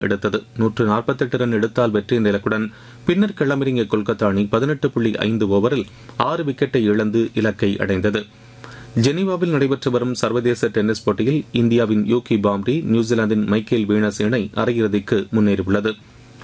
எடுத்தது நூற்று நாற்பத்தெட்டு ரன் எடுத்தால் வெற்றி என்ற இலக்குடன் பின்னர் களமிறங்கிய கொல்கத்தா அணி பதினெட்டு புள்ளி ஐந்து ஓவரில் ஆறு விக்கெட்டை இழந்து இலக்கை அடைந்தது ஜெனீவாவில் நடைபெற்று வரும் சர்வதேச டென்னிஸ் போட்டியில் இந்தியாவின் யூகி பாம்ரி நியூசிலாந்தின் மைக்கேல் வீனஸ் இணை அரையிறுதிக்கு முன்னேறியுள்ளது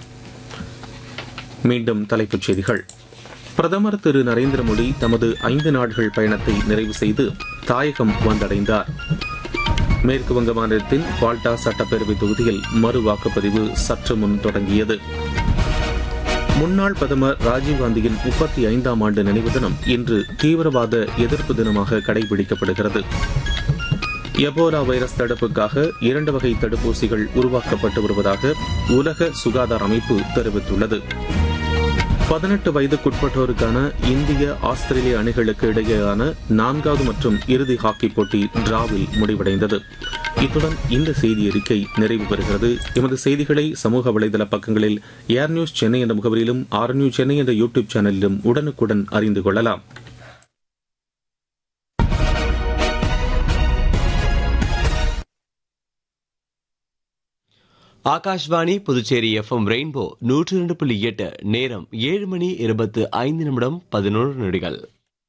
மீண்டும் தலைப்புச் செய்திகள் பிரதமர் திரு நரேந்திர மோடி தமது ஐந்து நாடுகள் பயணத்தை நிறைவு செய்து தாயகம் வந்தடைந்தார் மேற்கு வங்க மாநிலத்தின் பால்டா சட்டப்பேரவை தொகுதியில் மறு வாக்குப்பதிவு சற்று முன் தொடங்கியது முன்னாள் பிரதமர் ராஜீவ்காந்தியின் முப்பத்தி ஐந்தாம் ஆண்டு நினைவு தினம் இன்று தீவிரவாத எதிர்ப்பு தினமாக கடைபிடிக்கப்படுகிறது எபோலா வைரஸ் தடுப்புக்காக இரண்டு வகை தடுப்பூசிகள் உருவாக்கப்பட்டு வருவதாக உலக சுகாதார அமைப்பு தெரிவித்துள்ளது பதினெட்டு வயதுக்குட்பட்டோருக்கான இந்திய ஆஸ்திரேலிய அணிகளுக்கு இடையேயான நான்காவது மற்றும் இறுதி ஹாக்கி போட்டி டிராவில் முடிவடைந்தது இத்துடன் இந்த செய்தி அறிக்கை நிறைவு பெறுகிறது எமது செய்திகளை சமூக வலைதள பக்கங்களில் ஏர் நியூஸ் சென்னை என்ற முகவரியிலும் ஆர் நியூஸ் சென்னை என்ற யூடியூப் சேனலிலும் உடனுக்குடன் அறிந்து கொள்ளலாம் ஆகாஷ்வாணி புதுச்சேரி எஃப்எம் ரெயின்போ நூற்றி இரண்டு புள்ளி எட்டு நேரம் ஏழு மணி இருபத்து ஐந்து நிமிடம் பதினோரு நொடிகள்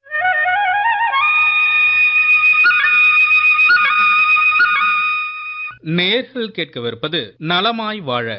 நேர்கள் கேட்கவிருப்பது நலமாய் வாழ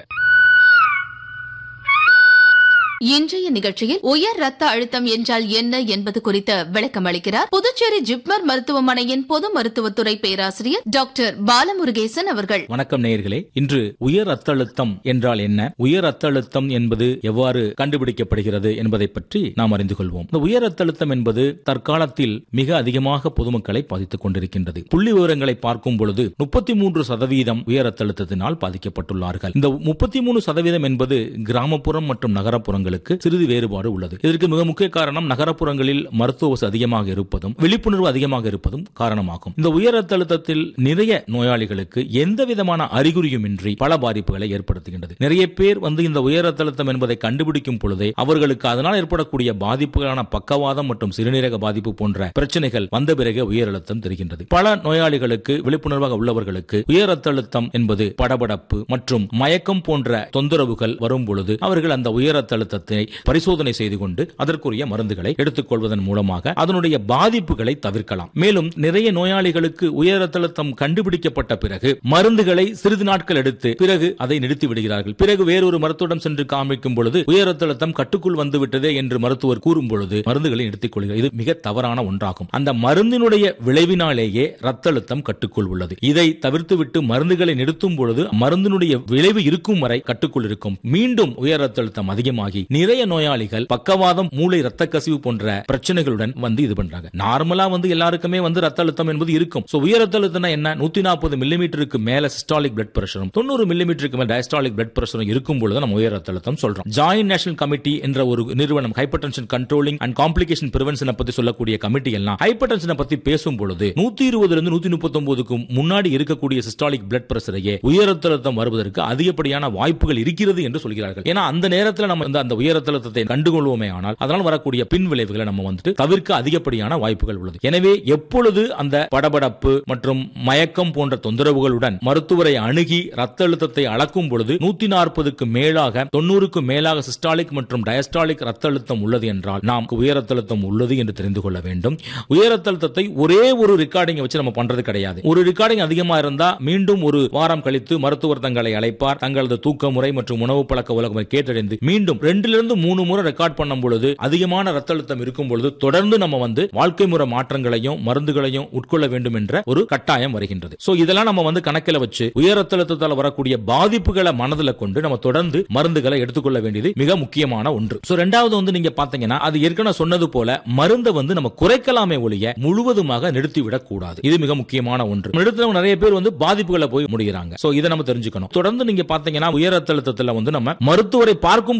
இன்றைய நிகழ்ச்சியில் உயர் ரத்த அழுத்தம் என்றால் என்ன என்பது குறித்து விளக்கம் அளிக்கிறார் புதுச்சேரி ஜிப்மர் மருத்துவமனையின் பொது மருத்துவத்துறை பேராசிரியர் டாக்டர் பாலமுருகேசன் அவர்கள் வணக்கம் நேயர்களே இன்று உயர் ரத்த அழுத்தம் என்றால் என்ன உயர் ரத்த அழுத்தம் என்பது எவ்வாறு கண்டுபிடிக்கப்படுகிறது என்பதை பற்றி நாம் அறிந்து கொள்வோம் இந்த உயர் ரத்த அழுத்தம் என்பது தற்காலத்தில் மிக அதிகமாக பொதுமக்களை பாதித்துக் கொண்டிருக்கின்றது புள்ளி விவரங்களை பார்க்கும் பொழுது முப்பத்தி மூன்று சதவீதம் உயர் ரத்த அழுத்தத்தினால் பாதிக்கப்பட்டுள்ளார்கள் இந்த முப்பத்தி மூணு சதவீதம் என்பது கிராமப்புறம் மற்றும் நகரப்புறங்களுக்கு சிறிது வேறுபாடு உள்ளது இதற்கு மிக முக்கிய காரணம் நகரப்புறங்களில் மருத்துவ வசதி அதிகமாக இருப்பதும் விழிப்புணர்வு அதிகமாக இருப்பதும் காரணமாகும் இந்த உயர் ரத்த அழுத்தத்தில் நிறைய நோயாளிகளுக்கு எந்த விதமான அறிகுறியும் இன்றி பல பாதிப்புகளை ஏற்படுத்துகின்றது நிறைய பேர் வந்து இந்த உயர் ரத்த அழுத்தம் என்பதை கண்டுபிடிக்கும் பொழுதே அவர்களுக்கு அதனால் ஏற்படக்கூடிய பாதிப்புகளான பக்கவாதம் மற்றும் சிறுநீரக பாதிப்பு போன்ற பிரச்சனைகள் வந்த பிறகு உயர் அழுத்தம் தெரிகின்றது பல நோயாளிகளுக்கு விழிப்புணர்வாக உள்ளவர்களுக்கு உயர் ரத்த அழுத்தம் என்பது படபடப்பு மற்றும் மயக்கம் போன்ற தொந்தரவுகள் வரும் பொழுது அவர்கள் அந்த உயர் ரத்த அழுத்தத்தை பரிசோதனை செய்து கொண்டு அதற்குரிய மருந்துகளை எடுத்துக் கொள்வதன் மூலமாக அதனுடைய பாதிப்புகளை தவிர்க்கலாம் மேலும் நிறைய நோயாளிகளுக்கு உயர் ரத்த அழுத்தம் கண்டுபிடிக்கப்பட்ட பிறகு மருந்துகளை சிறிது நாட்கள் எடுத்து பிறகு அதை நிறுத்தி விடுகிறார்கள் பிறகு வேறொரு மருத்துவம் சென்று காமிக்கும் பொழுது உயர் ரத்த அழுத்தம் கட்டுக்குள் வந்து விட்டதே என்று மருத்துவர் கூறும் பொழுது மருந்துகளை நிறுத்திக் கொள்கிறார் இது மிக தவறான ஒன்றாகும் அந்த மருந்தினுடைய விளைவினாலேயே ரத்த அழுத்தம் கட்டுக்குள் உள்ளது இதை தவிர்த்துவிட்டு மருந்துகளை நிறுத்தும் பொழுது மருந்தினுடைய விளைவு இருக்கும் வரை கட்டுக்குள் இருக்கும் மீண்டும் உயர் ரத்த அழுத்தம் அதிகமாகி நிறைய நோயாளிகள் பக்கவாதம் மூளை ரத்த கசிவு போன்ற பிரச்சனைகளுடன் வந்து இது பண்றாங்க நார்மலா வந்து எல்லாருக்குமே வந்து ரத்த அழுத்தம் என்பது இருக்கும் சோ உயர் ரத்த அழுத்தம் என்ன நூத்தி நாற்பது மில்லிமீட்டருக்கு மேல சிஸ்டாலிக் பிளட் பிரஷரும் தொண்ணூறு மில்லிமீட்டருக்கு மேல டயஸ்டாலிக் பிளட் பிரஷரும் இருக்கும் பொழுது நம்ம உயர் ரத்த அழுத்தம் சொல்றோம் ஜாயின்ட் நேஷனல் கமிட்டி என்ற ஒரு நிறுவனம் hypertension controlling and complication பிரிவென்ஷனை பத்தி சொல்லக்கூடிய கமிட்டி எல்லாம் ஹைப்பர் டென்ஷனை பத்தி பேசும் பொழுது நூத்தி இருபதுல இருந்து நூத்தி முப்பத்தி ஒன்பதுக்கு முன்னாடி இருக்கக்கூடிய சிஸ்டாலிக் பிளட் பிரஷரையே உயர் ரத்த அழுத்தம் வருவதற்கு அதிகப்படியான வாய்ப்புகள் இருக்கிறது என்று சொல்கிறார்கள் ஏன்னா அந்த நேரத்தில் நம்ம இந்த அந்த உயர் ரத்த அழுத்தத்தை கண்டுகொள்வோமே ஆனால் அதனால் வரக்கூடிய பின் விளைவுகளை நம்ம வந்துட்டு தவிர்க்க அதிகப்படியான வாய்ப்புகள் உள்ளது எனவே எப்பொழுது அந்த படபடப்பு மற்றும் மயக்கம் போன்ற தொந்தரவுகளுடன் மருத்துவரை அணுகி ரத்த அழுத்தத்தை அளக்கும் பொழுது நூத்தி நாற்பதுக்கு மேலாக தொண்ணூறுக்கு மேலாக சிஸ்டாலிக் மற்றும் டயஸ்டாலிக் ரத்த அழுத்தம் உள்ளது என்றால் நாம் உயர் ரத்த அழுத்தம் உள்ளது என்று தெரிந்து கொள்ள வேண்டும் உயர் ரத்த அழுத்தத்தை ஒரே ஒரு ரெக்கார்டிங்கை வச்சு நம்ம பண்றது கிடையாது ஒரு ரெக்கார்டிங் அதிகமா இருந்தா மீண்டும் ஒரு வாரம் கழித்து மருத்துவர் தங்களை அழைப்பார் தங்களது தூக்க முறை மற்றும் உணவு பழக்க உலகம் கேட்டறிந்து மீண்டும் ரெண்டிலிருந்து மூணு முறை ரெக்கார்ட் பண்ணும் பொழுது அதிகமான ரத்த அழுத்தம் இருக்கும் பொழுது தொடர்ந்து நம்ம வந்து வாழ்க்கை முறை மாற்றங்களையும் மருந்துகளையும் உட்கொள்ள வேண்டும் என்ற ஒரு கட்டாயம் வருகின்றது சோ இதெல்லாம் நம்ம வந்து கணக்கில் வச்சு உயர் ரத்த அழுத்தத்தால் வரக்கூடிய பாதிப்புகளை மனதில் கொண்டு நம்ம தொடர்ந்து மருந்துகளை எடுத்துக்கொள்ள வேண்டியது மிக முக்கியமான ஒன்று சோ ரெண்டாவது வந்து நீங்க பாத்தீங்கன்னா அது ஏற்கனவே சொன்னது போல மருந்தை வந்து நம்ம குறைக்கலாமே ஒழிய முழுவதுமாக நிறுத்திவிடக் கூடாது இது மிக முக்கியமான ஒன்று நிறுத்தினவங்க நிறைய பேர் வந்து பாதிப்புகளை போய் முடிகிறாங்க சோ இதை நம்ம தெரிஞ்சுக்கணும் தொடர்ந்து நீங்க பாத்தீங்கன்னா உயர் ரத்த அழுத்தத்துல வந்து நம்ம மருத்துவரை பார்க்கும் பொழுது மட்டுமே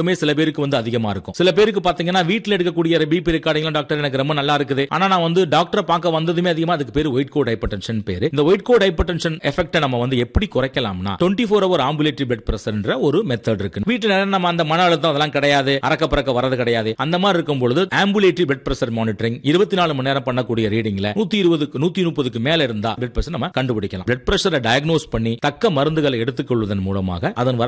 ரெக்கார்டுமே சில பேருக்கு வந்து அதிகமா இருக்கும் சில பேருக்கு பாத்தீங்கன்னா வீட்ல எடுக்கக்கூடிய பிபி ரெக்கார்டிங்லாம் டாக்டர் எனக்கு ரொம்ப நல்லா இருக்குது ஆனா நான் வந்து டாக்டரை பார்க்க வந்ததுமே அதிகமா அதுக்கு பேர் ஒயிட் கோட் ஹைப்பர்டென்ஷன் பேரு இந்த ஒயிட் கோட் ஹைப்பர்டென்ஷன் எஃபெக்ட்டை நம்ம வந்து எப்படி குறைக்கலாம்னா டுவெண்ட்டி ஃபோர் ஹவர் ஆம்புலேட்டரி பெட் பிரஷர்ன்ற ஒரு மெத்தட் இருக்கு வீட்டுல நம்ம அந்த மன அழுத்தம் அதெல்லாம் கிடையாது அறக்க பறக்க வரது கிடையாது அந்த மாதிரி இருக்கும் பொழுது ஆம்புலேட்டரி பெட் பிரஷர் மானிட்டரிங் இருபத்தி நாலு மணி நேரம் பண்ணக்கூடிய ரீடிங்ல நூத்தி இருபதுக்கு நூத்தி முப்பதுக்கு மேல இருந்தா பிளட் பிரஷர் நம்ம கண்டுபிடிக்கலாம் பிளட் பிரஷரை டயக்னோஸ் பண்ணி தக்க மருந்துகளை எடுத்துக்கொள்வதன் மூலமாக அதன் வர